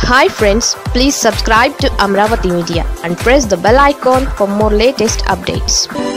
hi friends please subscribe to Amaravati media and press the bell icon for more latest updates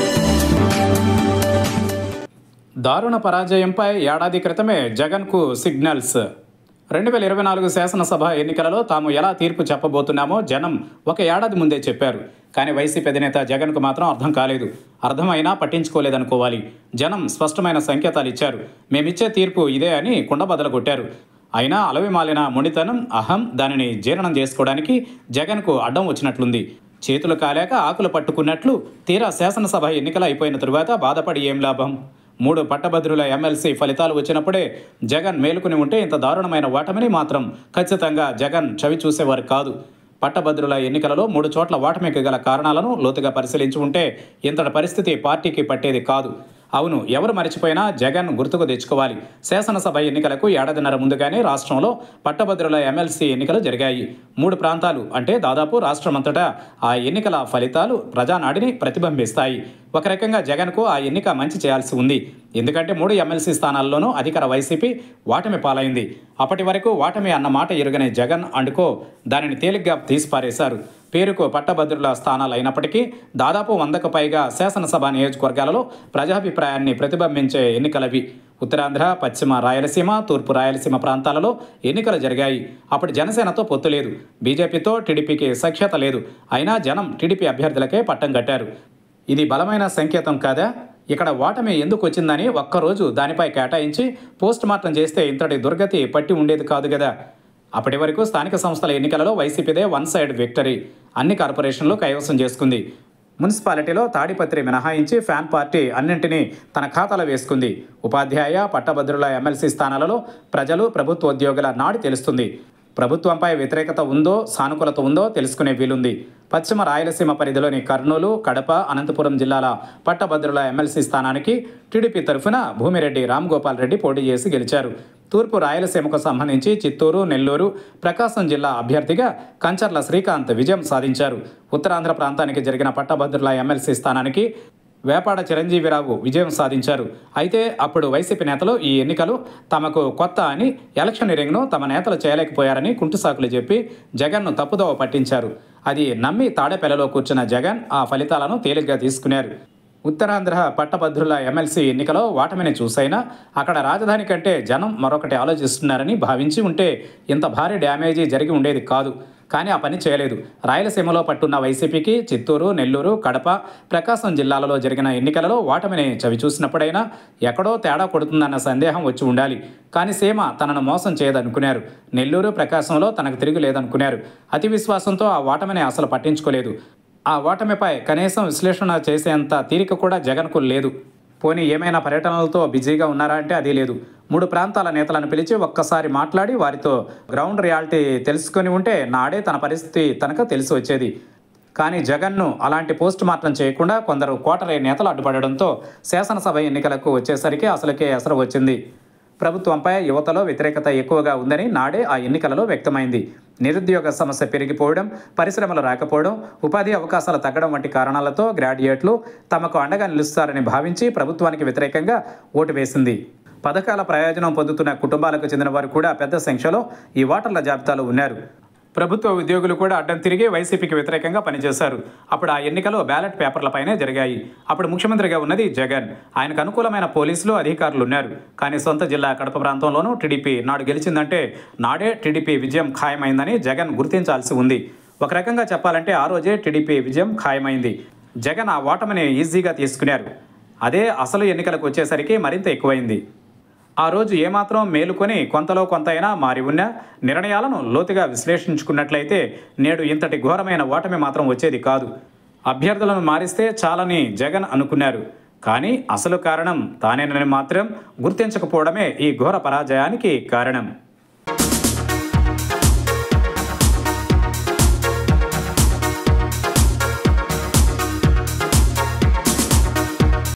దారుణ పరాజయంపై ఏడాది క్రితమే జగన్కు సిగ్నల్స్ రెండు వేల ఇరవై నాలుగు శాసనసభ ఎన్నికలలో తాము ఎలా తీర్పు చెప్పబోతున్నామో జనం ఒక ఏడాది ముందే చెప్పారు కానీ వైసీపీ అధినేత జగన్కు మాత్రం అర్థం కాలేదు అర్థమైనా పట్టించుకోలేదనుకోవాలి జనం స్పష్టమైన సంకేతాలు ఇచ్చారు మేమిచ్చే తీర్పు ఇదే అని కుండబద్దలు కొట్టారు అయినా అలవిమాలిన మొండితనం అహం దానిని జీర్ణం చేసుకోవడానికి జగన్కు అడ్డం వచ్చినట్లుంది చేతులు కాలేక ఆకులు పట్టుకున్నట్లు తీరా శాసనసభ ఎన్నికలు అయిపోయిన తరువాత బాధపడి ఏం లాభం మూడు పట్టభద్రుల ఎమ్మెల్సీ ఫలితాలు వచ్చినప్పుడే జగన్ మేలుకుని ఉంటే ఇంత దారుణమైన ఓటమిని మాత్రం ఖచ్చితంగా జగన్ చవి చూసేవారు కాదు పట్టభద్రుల ఎన్నికలలో మూడు చోట్ల ఓటమికి గల కారణాలను లోతుగా పరిశీలించి ఉంటే ఇంతటి పరిస్థితి పార్టీకి పట్టేది కాదు అవును ఎవరు మరిచిపోయినా జగన్ గుర్తుకు తెచ్చుకోవాలి శాసనసభ ఎన్నికలకు ఏడాదిన్నర ముందుగానే రాష్ట్రంలో పట్టభద్రుల ఎమ్మెల్సీ ఎన్నికలు జరిగాయి మూడు ప్రాంతాలు అంటే దాదాపు రాష్ట్రమంతటా ఆ ఎన్నికల ఫలితాలు ప్రజానాడిని ప్రతిబింబిస్తాయి ఒక రకంగా జగన్కు ఆ ఎన్నిక మంచి చేయాల్సి ఉంది ఎందుకంటే మూడు ఎమ్మెల్సీ స్థానాల్లోనూ అధికార వైసీపీ వాటమి పాలైంది అప్పటి వరకు వాటమి అన్న మాట ఎరుగని జగన్ అండుకో దానిని తేలిగ్గా తీసిపారేశారు పేరుకు పట్టభద్రుల స్థానాలు అయినప్పటికీ దాదాపు వందకు పైగా శాసనసభ నియోజకవర్గాలలో ప్రజాభిప్రాయాన్ని ప్రతిబింబించే ఎన్నికలవి ఉత్తరాంధ్ర పశ్చిమ రాయలసీమ తూర్పు రాయలసీమ ప్రాంతాలలో ఎన్నికలు జరిగాయి అప్పుడు జనసేనతో పొత్తు లేదు బీజేపీతో టీడీపీకి సఖ్యత లేదు అయినా జనం టీడీపీ అభ్యర్థులకే పట్టం కట్టారు ఇది బలమైన సంకేతం కాదా ఇక్కడ ఓటమి ఎందుకు వచ్చిందని ఒక్కరోజు దానిపై కేటాయించి పోస్ట్ మార్టం చేస్తే ఇంతటి దుర్గతి పట్టి ఉండేది కాదు కదా అప్పటి వరకు స్థానిక సంస్థల ఎన్నికలలో వైసీపీదే వన్ సైడ్ విక్టరీ అన్ని కార్పొరేషన్లు కైవసం చేసుకుంది మున్సిపాలిటీలో తాడిపత్రి మినహాయించి ఫ్యాన్ పార్టీ అన్నింటినీ తన ఖాతాలో వేసుకుంది ఉపాధ్యాయ పట్టభద్రుల ఎమ్మెల్సీ స్థానాలలో ప్రజలు ప్రభుత్వోద్యోగుల నాడి తెలుస్తుంది ప్రభుత్వంపై వ్యతిరేకత ఉందో సానుకూలత ఉందో తెలుసుకునే వీలుంది పశ్చిమ రాయలసీమ పరిధిలోని కర్నూలు కడప అనంతపురం జిల్లాల పట్టభద్రుల ఎమ్మెల్సీ స్థానానికి టీడీపీ తరఫున భూమిరెడ్డి రామ్ గోపాల్ రెడ్డి పోటీ చేసి గెలిచారు తూర్పు రాయలసీమకు సంబంధించి చిత్తూరు నెల్లూరు ప్రకాశం జిల్లా అభ్యర్థిగా కంచర్ల శ్రీకాంత్ విజయం సాధించారు ఉత్తరాంధ్ర ప్రాంతానికి జరిగిన పట్టభద్రుల ఎమ్మెల్సీ స్థానానికి వేపాడ చిరంజీవిరావు విజయం సాధించారు అయితే అప్పుడు వైసీపీ నేతలు ఈ ఎన్నికలు తమకు కొత్త అని ఎలక్షనీరింగ్ను తమ నేతలు చేయలేకపోయారని కుంటుసాకులు చెప్పి జగన్ను తప్పుదోవ పట్టించారు అది నమ్మి తాడేపల్లిలో కూర్చున్న జగన్ ఆ ఫలితాలను తేలిగ్గా తీసుకున్నారు ఉత్తరాంధ్ర పట్టభద్రుల ఎమ్మెల్సీ ఎన్నికలో వాటమిని చూసైనా అక్కడ రాజధాని కంటే జనం మరొకటి ఆలోచిస్తున్నారని భావించి ఉంటే ఇంత భారీ డ్యామేజీ జరిగి ఉండేది కాదు కానీ ఆ పని చేయలేదు రాయలసీమలో పట్టున్న వైసీపీకి చిత్తూరు నెల్లూరు కడప ప్రకాశం జిల్లాలలో జరిగిన ఎన్నికలలో ఓటమిని చవి చూసినప్పుడైనా ఎక్కడో తేడా కొడుతుందన్న సందేహం వచ్చి ఉండాలి కానీ సీమ తనను మోసం చేయదనుకున్నారు నెల్లూరు ప్రకాశంలో తనకు తిరిగి లేదనుకున్నారు అతి విశ్వాసంతో ఆ ఓటమిని అసలు పట్టించుకోలేదు ఆ ఓటమిపై కనీసం విశ్లేషణ చేసేంత తీరిక కూడా జగన్కు లేదు పోనీ ఏమైనా పర్యటనలతో బిజీగా ఉన్నారా అంటే అది లేదు మూడు ప్రాంతాల నేతలను పిలిచి ఒక్కసారి మాట్లాడి వారితో గ్రౌండ్ రియాలిటీ తెలుసుకొని ఉంటే నాడే తన పరిస్థితి తనకు తెలిసి వచ్చేది కానీ జగన్ను అలాంటి పోస్ట్ మార్టం చేయకుండా కొందరు కోటరీ నేతలు అడ్డుపడడంతో శాసనసభ ఎన్నికలకు వచ్చేసరికి అసలుకే ఎసరు వచ్చింది ప్రభుత్వంపై యువతలో వ్యతిరేకత ఎక్కువగా ఉందని నాడే ఆ ఎన్నికలలో వ్యక్తమైంది నిరుద్యోగ సమస్య పెరిగిపోవడం పరిశ్రమలు రాకపోవడం ఉపాధి అవకాశాలు తగ్గడం వంటి కారణాలతో గ్రాడ్యుయేట్లు తమకు అండగా నిలుస్తారని భావించి ప్రభుత్వానికి వ్యతిరేకంగా ఓటు వేసింది పథకాల ప్రయోజనం పొందుతున్న కుటుంబాలకు చెందిన వారు కూడా పెద్ద సంఖ్యలో ఈ ఓటర్ల జాబితాలో ఉన్నారు ప్రభుత్వ ఉద్యోగులు కూడా అడ్డం తిరిగి వైసీపీకి వ్యతిరేకంగా పనిచేశారు అప్పుడు ఆ ఎన్నికలు బ్యాలెట్ పేపర్లపైనే జరిగాయి అప్పుడు ముఖ్యమంత్రిగా ఉన్నది జగన్ ఆయనకు అనుకూలమైన పోలీసులు అధికారులు ఉన్నారు కానీ సొంత జిల్లా కడప ప్రాంతంలోనూ టీడీపీ నాడు గెలిచిందంటే నాడే టీడీపీ విజయం ఖాయమైందని జగన్ గుర్తించాల్సి ఉంది ఒక రకంగా చెప్పాలంటే ఆ రోజే టీడీపీ విజయం ఖాయమైంది జగన్ ఆ ఓటమిని ఈజీగా తీసుకున్నారు అదే అసలు ఎన్నికలకు వచ్చేసరికి మరింత ఎక్కువైంది ఆ రోజు ఏమాత్రం మేలుకొని కొంతలో కొంత అయినా మారి ఉన్న నిర్ణయాలను లోతుగా విశ్లేషించుకున్నట్లయితే నేడు ఇంతటి ఘోరమైన ఓటమి మాత్రం వచ్చేది కాదు అభ్యర్థులను మారిస్తే చాలని జగన్ అనుకున్నారు కానీ అసలు కారణం తానేనని మాత్రం గుర్తించకపోవడమే ఈ ఘోర పరాజయానికి కారణం